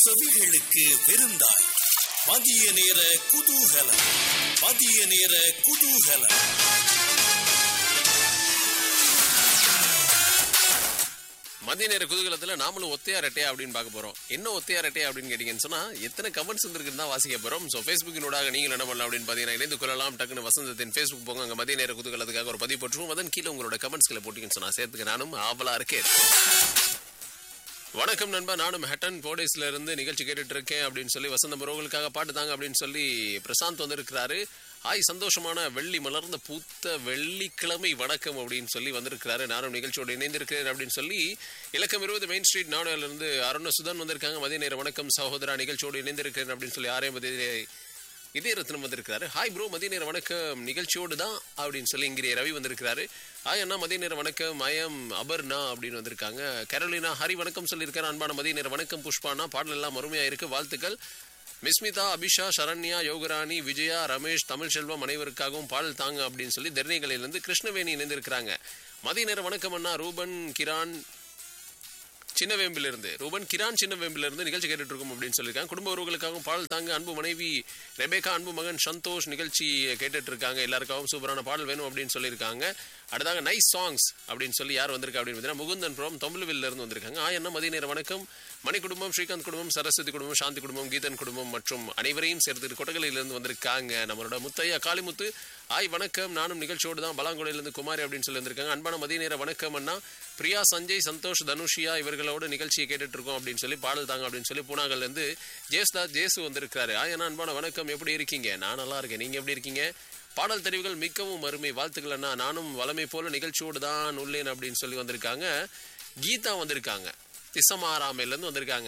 செவிகளுக்கு விருந்தாய் மதிய நேர குதூகலம் மதிய நேர குதூகலம் மதிய நேர குதூகலத்துல நாமளும் ஒத்தையா ரெட்டையா அப்படின்னு பார்க்க போறோம் என்ன ஒத்தையா ரெட்டையா அப்படின்னு கேட்டீங்கன்னு சொன்னா எத்தனை கமெண்ட்ஸ் வந்திருக்குன்னு தான் வாசிக்க போறோம் ஸோ ஃபேஸ்புக்கினூடாக நீங்கள் என்ன பண்ணலாம் அப்படின்னு பார்த்தீங்கன்னா இணைந்து கொள்ளலாம் டக்குன்னு வசந்தத்தின் ஃபேஸ்புக் போங்க அங்க மதிய நேர குதூகலத்துக்காக ஒரு பதிவு போட்டுருவோம் அதன் கீழே உங்களோட கமெண்ட்ஸ்களை போட்டீங்கன்னு சொன்னா சேர்த்துக்க நானும் ஆவலா இருக்கேன் வணக்கம் நண்பா நானும் ஹட்டன் போடேஸ்ல இருந்து நிகழ்ச்சி கேட்டுட்டு இருக்கேன் அப்படின்னு சொல்லி வசந்தம் உறவுகளுக்காக பாட்டு தாங்க அப்படின்னு சொல்லி பிரசாந்த் வந்திருக்கிறாரு ஹாய் சந்தோஷமான வெள்ளி மலர்ந்த பூத்த வெள்ளிக்கிழமை வணக்கம் அப்படின்னு சொல்லி வந்திருக்கிறாரு நானும் நிகழ்ச்சியோடு இணைந்திருக்கிறேன் அப்படின்னு சொல்லி இலக்கம் இருபது மெயின் ஸ்ட்ரீட் நாடுல இருந்து அருண சுதன் வந்திருக்காங்க மதிய நேர வணக்கம் சகோதரா நிகழ்ச்சியோடு இணைந்திருக்கிறேன் அப்படின்னு சொல்லி ஆரே மதிய இதே ரத்னம் வந்திருக்கிறாரு ஹாய் ப்ரோ மதிய நேர வணக்கம் நிகழ்ச்சியோடு தான் அப்படின்னு சொல்லி இங்கே ரவி வந்திருக்கிறாரு ஹாய் அண்ணா மதிய நேர வணக்கம் ஐயம் அபர்ணா அப்படின்னு வந்திருக்காங்க கரோலினா ஹரி வணக்கம் சொல்லியிருக்காரு அன்பான மதிய நேர வணக்கம் புஷ்பானா பாடல் எல்லாம் அருமையா இருக்கு வாழ்த்துக்கள் மிஸ்மிதா அபிஷா சரண்யா யோகராணி விஜயா ரமேஷ் தமிழ் செல்வம் அனைவருக்காகவும் பாடல் தாங்க அப்படின்னு சொல்லி தெர்னிகளிலிருந்து கிருஷ்ணவேணி இணைந்திருக்கிறாங்க மதிய நேர வணக்கம் அண்ணா ரூபன் கிரான் சின்னவேம்பில இருந்து ரூபன் கிரான் சின்னவேம்பில இருந்து நிகழ்ச்சி கேட்டுட்டு இருக்கோம் அப்படின்னு சொல்லியிருக்காங்க குடும்ப உறவுகளுக்காகவும் பாடல் தாங்க அன்பு மனைவி ரெபேகா அன்பு மகன் சந்தோஷ் நிகழ்ச்சி கேட்டுட்டு இருக்காங்க எல்லாருக்காகவும் சூப்பரான பாடல் வேணும் அப்படின்னு சொல்லியிருக்காங்க அடுத்தாங்க நைஸ் சாங்ஸ் அப்படின்னு சொல்லி யார் வந்திருக்கா அப்படின்னு பார்த்தீங்கன்னா முகுந்தன் புரம் தொம்பலுவில்ல இருந்து வந்திருக்காங்க ஆ என்ன மதிய நேர வணக்கம் மணி குடும்பம் ஸ்ரீகாந்த் குடும்பம் சரஸ்வதி குடும்பம் சாந்தி குடும்பம் கீதன் குடும்பம் மற்றும் அனைவரையும் சேர்த்து கொட்டகலையிலிருந்து வந்திருக்காங்க நம்மளோட முத்தையா காளிமுத்து ஆய் வணக்கம் நானும் நிகழ்ச்சியோடு தான் பலாங்குடையிலிருந்து குமாரி அப்படின்னு சொல்லி வந்திருக்காங்க அன்பான மதிய நேர வணக்கம் அண்ணா பிரியா சஞ்சய் சந்தோஷ் தனுஷியா இவர்களோட நிகழ்ச்சியை கேட்டுட்டு இருக்கோம் அப்படின்னு சொல்லி பாடல் தாங்க அப்படின்னு சொல்லி பூனாகல்ல இருந்து ஜேஸ்தாஸ் ஜேசு வந்திருக்காரு ஆய் அண்ணா அன்பான வணக்கம் எப்படி இருக்கீங்க நான் நல்லா இருக்கேன் நீங்க எப்படி இருக்கீங்க பாடல் தெரிவுகள் மிக்கவும் அருமை வாழ்த்துக்கள் அண்ணா நானும் வளமை போல நிகழ்ச்சியோடு தான் உள்ளேன் அப்படின்னு சொல்லி வந்திருக்காங்க கீதா வந்திருக்காங்க திசமாராமையில இருந்து வந்திருக்காங்க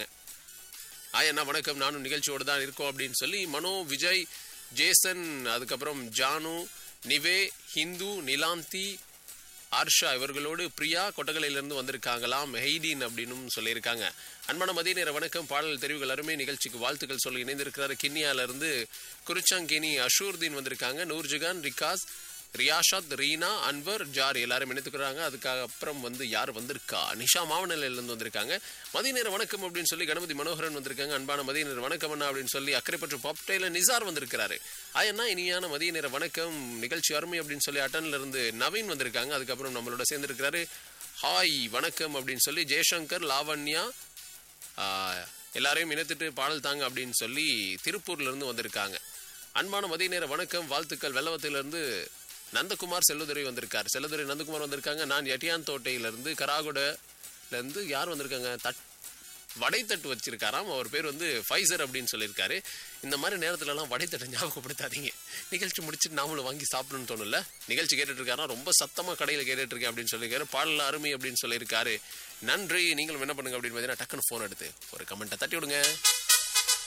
ஆய் அண்ணா வணக்கம் நானும் நிகழ்ச்சியோடு தான் இருக்கோம் அப்படின்னு சொல்லி மனோ விஜய் ஜேசன் அதுக்கப்புறம் ஜானு நிவே ஹிந்து நிலாந்தி ஆர்ஷா இவர்களோடு பிரியா கொட்டகலையிலிருந்து வந்திருக்காங்களாம் ஹெய்டீன் அப்படின்னு சொல்லியிருக்காங்க அன்பான மதிய நேர வணக்கம் பாடல் தெரிவுகள் அருமை நிகழ்ச்சிக்கு வாழ்த்துக்கள் சொல்லி இணைந்திருக்கிறாரு கிண்ணியால இருந்து குறிச்சாங்கினி அஷூர்தீன் வந்திருக்காங்க நூர்ஜகான் ரிகாஸ் ரியாஷாத் ரீனா அன்வர் ஜார் எல்லாரும் இணைத்துக்கிறாங்க அதுக்காக அப்புறம் வந்து யார் வந்திருக்கா நிஷா மாவநிலையிலிருந்து வந்திருக்காங்க மதிய நேர வணக்கம் அப்படின்னு சொல்லி கணபதி மனோகரன் வந்திருக்காங்க அன்பான மதிய நேர வணக்கம் அண்ணா அப்படின்னு சொல்லி அக்கறைப்பற்று பாப்டைல நிசார் வந்திருக்கிறாரு ஆயண்ணா இனியான மதிய நேர வணக்கம் நிகழ்ச்சி அருமை அப்படின்னு சொல்லி அட்டன்ல இருந்து நவீன் வந்திருக்காங்க அதுக்கப்புறம் நம்மளோட சேர்ந்திருக்கிறாரு ஹாய் வணக்கம் அப்படின்னு சொல்லி ஜெயசங்கர் லாவண்யா ஆஹ், எல்லாரையும் இணைத்துட்டு பாடல் தாங்க அப்படின்னு சொல்லி திருப்பூர்ல இருந்து வந்திருக்காங்க அன்பான மதிய நேர வணக்கம் வாழ்த்துக்கள் வெள்ளவத்திலிருந்து நந்தகுமார் செல்லுதுரை வந்திருக்கார் செல்லுதுரை நந்தகுமார் வந்திருக்காங்க நான் எட்டியான் தோட்டையிலிருந்து கராகுடல இருந்து யார் வந்திருக்காங்க தட் வடைத்தட்டு வச்சிருக்காராம் அவர் பேர் வந்து ஃபைசர் அப்படின்னு சொல்லியிருக்காரு இந்த மாதிரி நேரத்துலலாம் வடைத்தட்டை ஞாபகப்படுத்தாதீங்க நிகழ்ச்சி முடிச்சுட்டு நாமளும் வாங்கி சாப்பிடணும்னு தோணும்ல நிகழ்ச்சி கேட்டுட்டு இருக்காரா ரொம்ப சத்தமாக கடையில் கேட்டுட்டு இருக்கேன் அப்படின்னு சொல்லியிருக்காரு பாடல அருமை அப்படின்னு சொல்லியிருக்காரு நன்றி நீங்களும் என்ன பண்ணுங்க அப்படின்னு பார்த்தீங்கன்னா டக்குன்னு ஃபோன் எடுத்து ஒரு கமெண்ட்டை தட்டி விடுங்க